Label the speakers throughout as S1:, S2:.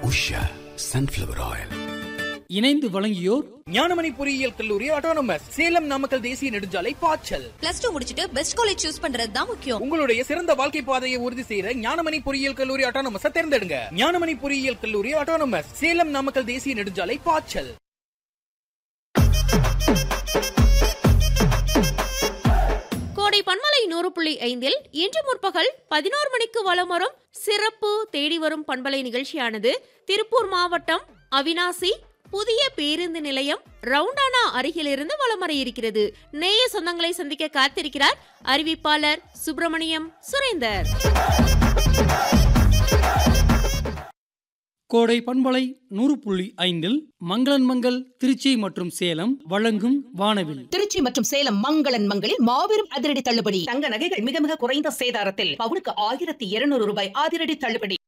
S1: Usha sunflower oil
S2: இணைந்து வழங்கியோர்
S3: ஞானமணி பொறியியல் கல்லூரி ஆட்டோனமஸ் சேலம் நாமக்கல் தேசிய நெடுஞ்சாலை பாய்ச்சல்
S4: பிளஸ் டூ முடிச்சிட்டு பெஸ்ட் காலேஜ் சூஸ் பண்றது தான் முக்கியம்
S3: உங்களுடைய சிறந்த வாழ்க்கை பாதையை உறுதி செய்யற ஞானமணி பொறியியல் கல்லூரி ஆட்டோனமஸ் தேர்ந்தெடுங்க ஞானமணி பொறியியல் கல்லூரி ஆட்டோனமஸ் சேலம் நாமக்கல் தேசிய நெடுஞ்சாலை பாய்ச்சல்
S5: கோடை பண்பலை நூறு புள்ளி ஐந்தில் இன்று முற்பகல் பதினோரு மணிக்கு வலம் வரும் சிறப்பு தேடி வரும் பண்பலை நிகழ்ச்சியானது திருப்பூர் மாவட்டம் அவினாசி புதிய பேருந்து நிலையம் ரவுண்டானா அருகிலிருந்து வலம் வர இருக்கிறது நேய சொந்தங்களை சந்திக்க காத்திருக்கிறார் அறிவிப்பாளர் சுப்பிரமணியம் சுரேந்தர்
S2: கோடை பண்பலை நூறு புள்ளி ஐந்தில் மங்களன் மங்கள் திருச்சி மற்றும் சேலம் வழங்கும் வானவில்
S6: திருச்சி மற்றும் சேலம் மங்களன் மங்களில் மாபெரும் அதிரடி தள்ளுபடி தங்க நகைகள் மிக மிக குறைந்த சேதாரத்தில் பவுனுக்கு ஆயிரத்தி இருநூறு ரூபாய் அதிரடி தள்ளுபடி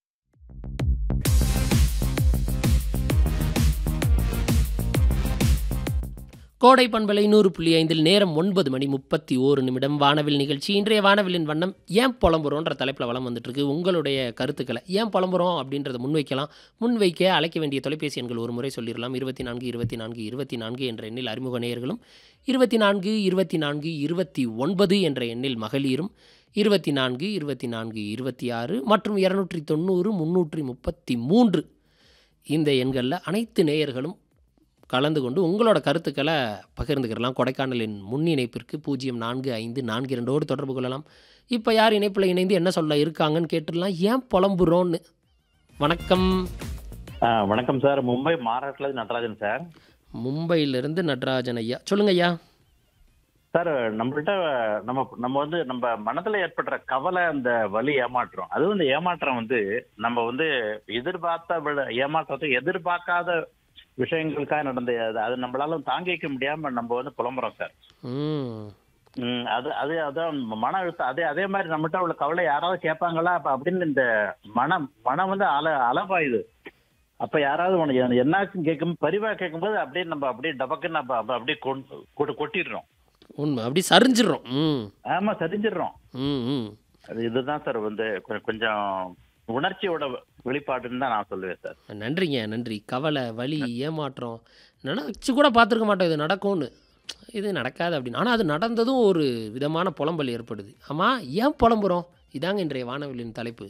S7: கோடை பண்பலை நூறு புள்ளி ஐந்தில் நேரம் ஒன்பது மணி முப்பத்தி ஓரு நிமிடம் வானவில் நிகழ்ச்சி இன்றைய வானவிலின் வண்ணம் ஏன் புலம்புறோன்ற தலைப்பில் வளம் வந்துட்டுருக்கு உங்களுடைய கருத்துக்களை ஏன் புலம்புறோம் அப்படின்றத முன்வைக்கலாம் முன்வைக்க அழைக்க வேண்டிய தொலைபேசி எண்கள் ஒரு முறை சொல்லிடலாம் இருபத்தி நான்கு இருபத்தி நான்கு இருபத்தி நான்கு என்ற எண்ணில் அறிமுக நேயர்களும் இருபத்தி நான்கு இருபத்தி நான்கு இருபத்தி ஒன்பது என்ற எண்ணில் மகளிரும் இருபத்தி நான்கு இருபத்தி நான்கு இருபத்தி ஆறு மற்றும் இரநூற்றி தொண்ணூறு முந்நூற்றி முப்பத்தி மூன்று இந்த எண்களில் அனைத்து நேயர்களும் கலந்து கொண்டு உங்களோட கருத்துக்களை பகிர்ந்துக்கிறலாம் கொடைக்கானலின் முன் இணைப்பிற்கு பூஜ்ஜியம் நான்கு ஐந்து நான்கு இரண்டோடு தொடர்பு கொள்ளலாம் இப்போ யார் இணைப்பில் இணைந்து என்ன சொல்ல இருக்காங்கன்னு கேட்டுடலாம் ஏன் புலம்புறோன்னு வணக்கம்
S8: ஆ, வணக்கம் சார் மும்பை மகாராஷ்டிரா நடராஜன் சார்
S7: மும்பையிலிருந்து நடராஜன் ஐயா சொல்லுங்க ஐயா
S8: சார் நம்மள்ட்ட நம்ம நம்ம வந்து நம்ம மனதுல ஏற்படுற கவலை அந்த வலி ஏமாற்றம் அது வந்து ஏமாற்றம் வந்து நம்ம வந்து எதிர்பார்த்த விட- ஏமாற்றத்தை எதிர்பார்க்காத விஷயங்களுக்காக நடந்த அது- அது நம்மளால தாங்கிக்க முடியாம நம்ம வந்து புலம்புறோம் சார்
S7: ம்
S8: ம், அது அது அதான் மன அழுத்தம் அதே அதே மாதிரி நம்மகிட்ட உள்ள கவலை யாராவது கேட்பாங்களா அப்ப அப்படின்னு இந்த மனம் மனம் வந்து அல அலபாயுது அப்ப யாராவது உனக்கு என்ன- என்னாச்சுன்னு கேட்கும் பரிவா கேட்கும்போது அப்படியே நம்ம அப்படியே டபக்குன்னு நம்ம அப்ப அப்படியே கொண்டு- கொண்டு கொட்டிடுறோம்
S7: உண்மை அப்படி சரிஞ்சிடுறோம் ம்
S8: ஆமா சரிஞ்சிடுறோம்
S7: ம் ம்
S8: அது இதுதான் சார் வந்து கொ- கொஞ்சம் உணர்ச்சியோட வெளிப்பாடுன்னு தான் நான் சொல்லுவேன் சார்
S7: நன்றிங்க நன்றி கவலை வலி ஏமாற்றம் நினச்சி கூட பார்த்துருக்க மாட்டோம் இது நடக்கும்னு இது நடக்காது அப்படின்னு ஆனால் அது நடந்ததும் ஒரு விதமான புலம்பல் ஏற்படுது ஆமாம் ஏன் புலம்புறோம் இதாங்க இன்றைய வானவிலின் தலைப்பு